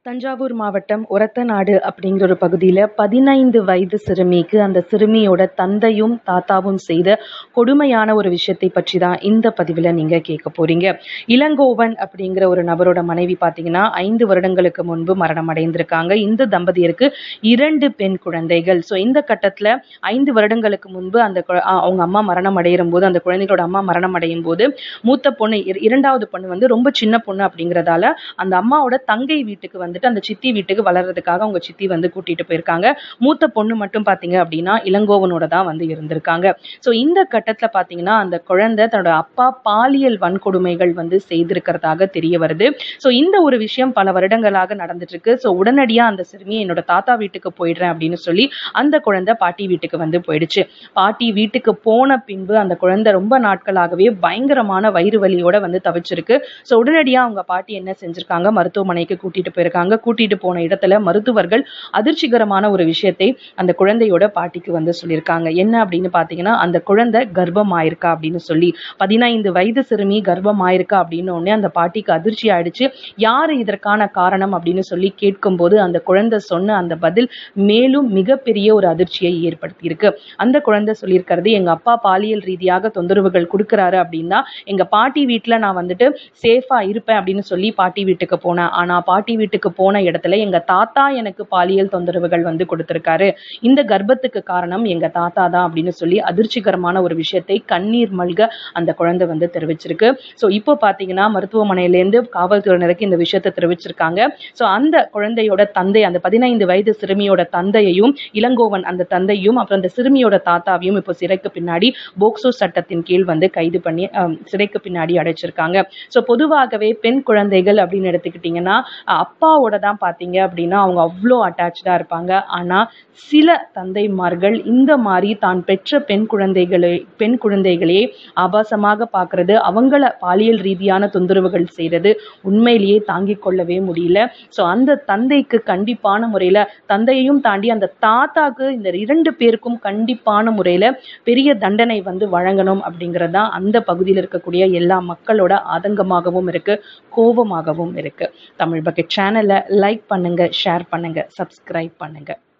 தஞ்சாவூர் மாவட்டம் ஒரத்தநாடு அப்படிங்கிற ஒரு பகுதியில் பதினைந்து வயது சிறுமிக்கு அந்த சிறுமியோட தந்தையும் தாத்தாவும் செய்த கொடுமையான ஒரு விஷயத்தை பற்றி தான் இந்த பதிவில் நீங்கள் கேட்க போறீங்க இளங்கோவன் அப்படிங்கிற ஒரு நபரோட மனைவி பார்த்தீங்கன்னா ஐந்து வருடங்களுக்கு முன்பு மரணம் அடைந்திருக்காங்க இந்த தம்பதியருக்கு இரண்டு பெண் குழந்தைகள் ஸோ இந்த கட்டத்தில் ஐந்து வருடங்களுக்கு முன்பு அந்த கு- அ- அவங்க அம்மா மரணம் அடையும் போது அந்த குழந்தைகளோட அம்மா மரணம் அடையும் போது மூத்த பொண்ணு இர- இரண்டாவது பொண்ணு வந்து ரொம்ப சின்ன பொண்ணு அப்படிங்கிறதால அந்த அம்மாவோட தங்கை வீட்டுக்கு வந்துட்டு அந்த சித்தி வீட்டுக்கு வளர்றதுக்காக அவங்க சித்தி வந்து கூட்டிட்டு போயிருக்காங்க மூத்த பொண்ணு மட்டும் பாத்தீங்க அப்படின்னா இளங்கோவனோட தான் வந்து இருந்திருக்காங்க ஸோ இந்த கட்டத்துல பாத்தீங்கன்னா அந்த குழந்தை தன்னோட அப்பா பாலியல் வன்கொடுமைகள் வந்து செய்திருக்கிறதாக தெரிய வருது ஸோ இந்த ஒரு விஷயம் பல வருடங்களாக நடந்துட்டு இருக்கு ஸோ உடனடியா அந்த சிறுமி என்னோட தாத்தா வீட்டுக்கு போயிடுறேன் அப்படின்னு சொல்லி அந்த குழந்தை பாட்டி வீட்டுக்கு வந்து போயிடுச்சு பாட்டி வீட்டுக்கு போன பின்பு அந்த குழந்தை ரொம்ப நாட்களாகவே பயங்கரமான வயிறு வலியோட வந்து தவிச்சிருக்கு ஸோ உடனடியா அவங்க பாட்டி என்ன செஞ்சிருக்காங்க மருத்துவமனைக்கு கூட்டிட்டு போயிருக்காங்க கூட்டிட்டு போன இடத்துல மருத்துவர்கள் அதிர்ச்சிகரமான ஒரு விஷயத்தை அந்த குழந்தையோட பாட்டிக்கு வந்து சொல்லியிருக்காங்க என்ன அப்படின்னு பார்த்தீங்கன்னா அந்த குழந்தை கர்ப்பம் ஆயிருக்கா அப்படின்னு சொல்லி பதினைந்து வயது சிறுமி கர்ப்பம் ஆயிருக்கா அப்படின்னு உடனே அந்த பாட்டிக்கு அதிர்ச்சி ஆயிடுச்சு யாரு இதற்கான காரணம் அப்படின்னு சொல்லி கேட்கும்போது அந்த குழந்தை சொன்ன அந்த பதில் மேலும் மிகப்பெரிய ஒரு அதிர்ச்சியை ஏற்படுத்தியிருக்கு அந்த குழந்தை சொல்லியிருக்கிறது எங்க அப்பா பாலியல் ரீதியாக தொந்தரவுகள் கொடுக்குறாரு அப்படின்னா எங்க பாட்டி வீட்ல நான் வந்துட்டு சேஃபா இருப்பேன் அப்படின்னு சொல்லி பாட்டி வீட்டுக்கு போனேன் ஆனா பாட்டி வீட்டுக்கு போன இடத்துல எங்க தாத்தா எனக்கு பாலியல் தொந்தரவுகள் வந்து கொடுத்திருக்காரு இந்த கர்ப்பத்துக்கு காரணம் எங்க தாத்தா தான் அப்படின்னு சொல்லி அதிர்ச்சிகரமான ஒரு விஷயத்தை கண்ணீர் மல்க அந்த குழந்தை வந்து தெரிவிச்சிருக்கு ஸோ இப்போ பாத்தீங்கன்னா மருத்துவமனையிலேருந்து காவல்துறையினருக்கு இந்த விஷயத்தை தெரிவிச்சிருக்காங்க ஸோ அந்த குழந்தையோட தந்தை அந்த பதினைந்து வயது சிறுமியோட தந்தையையும் இளங்கோவன் அந்த தந்தையும் அப்புறம் அந்த சிறுமியோட தாத்தாவையும் இப்போ சிறைக்கு பின்னாடி போக்சோ சட்டத்தின் கீழ் வந்து கைது பண்ணி அஹ், சிறைக்கு பின்னாடி அடைச்சிருக்காங்க ஸோ பொதுவாகவே பெண் குழந்தைகள் அப்படின்னு எடுத்துக்கிட்டிங்கன்னா அஹ், அப்பாவோட தான் பார்த்தீங்க அப்படின்னா அவங்க அவ்வளோ அட்டாச்சாக இருப்பாங்க ஆனால் சில தந்தைமார்கள் இந்த மாதிரி தான் பெற்ற பெண் குழந்தைகளை பெண் குழந்தைகளையே ஆபாசமாக பார்க்கறது அவங்கள பாலியல் ரீதியான தொந்தரவுகள் செய்கிறது உண்மையிலேயே தாங்கிக் கொள்ளவே முடியல ஸோ அந்த தந்தைக்கு கண்டிப்பான முறையில் தந்தையையும் தாண்டி அந்த தாத்தாக்கு இந்த இரண்டு பேருக்கும் கண்டிப்பான முறையில் பெரிய தண்டனை வந்து வழங்கணும் அப்படிங்கிறது தான் அந்த பகுதியில் இருக்கக்கூடிய எல்லா மக்களோட ஆதங்கமாகவும் இருக்கு கோபமாகவும் இருக்கு தமிழ் பக்கெட் சேனலை லைக் பண்ணுங்க ஷேர் பண்ணுங்க சப்ஸ்கிரைப் பண்ணுங்க